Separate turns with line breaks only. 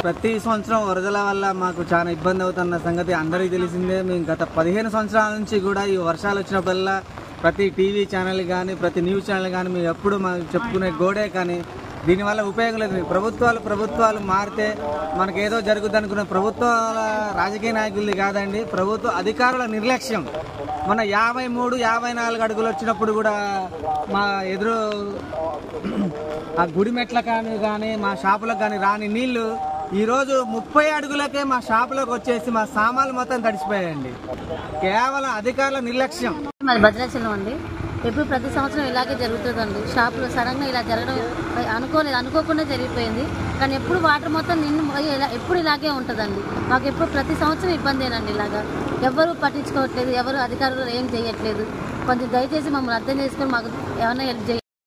ప్రతి సంవత్సరం వరదల వల్ల మాకు చాలా ఇబ్బంది అవుతున్న సంగతి అందరికీ తెలిసిందే మేము గత పదిహేను సంవత్సరాల నుంచి కూడా ఈ వర్షాలు వచ్చినప్పుడల్లా ప్రతి టీవీ ఛానల్ కానీ ప్రతి న్యూస్ ఛానల్ కానీ మేము ఎప్పుడు మనం చెప్పుకునే గోడే కానీ దీనివల్ల ఉపయోగం లేదు ప్రభుత్వాలు ప్రభుత్వాలు మారితే మనకి ఏదో జరుగుద్ది అనుకున్న ప్రభుత్వాల రాజకీయ నాయకులది కాదండి ప్రభుత్వ అధికారుల నిర్లక్ష్యం మన యాభై మూడు యాభై నాలుగు అడుగులు వచ్చినప్పుడు కూడా మా ఎదురు ఆ గుడి మెట్ల కానీ కానీ మా షాపులకు కానీ రాని నీళ్లు ఈరోజు ముప్పై అడుగులకే మా షాపులోకి వచ్చేసి మా సామాన్లు మొత్తం తడిసిపోయాయండి కేవలం అధికారుల నిర్లక్ష్యం
మాది భద్రాచలం అండి ఎప్పుడు ప్రతి సంవత్సరం ఇలాగే జరుగుతుందండి షాపులో సడన్గా ఇలా జరగడం అనుకోలేదు అనుకోకుండా జరిగిపోయింది కానీ ఎప్పుడు వాటర్ మొత్తం నిన్ను పోయి ఇలా ఎప్పుడు ఇలాగే ఉంటుందండి మాకు ఎప్పుడు ప్రతి సంవత్సరం ఇబ్బందేనండి ఇలాగా ఎవరు పట్టించుకోవట్లేదు ఎవరు అధికారులు ఏం చేయట్లేదు కొంచెం దయచేసి మమ్మల్ని అర్థం చేసుకొని మాకు ఏమైనా హెల్ప్ చేయండి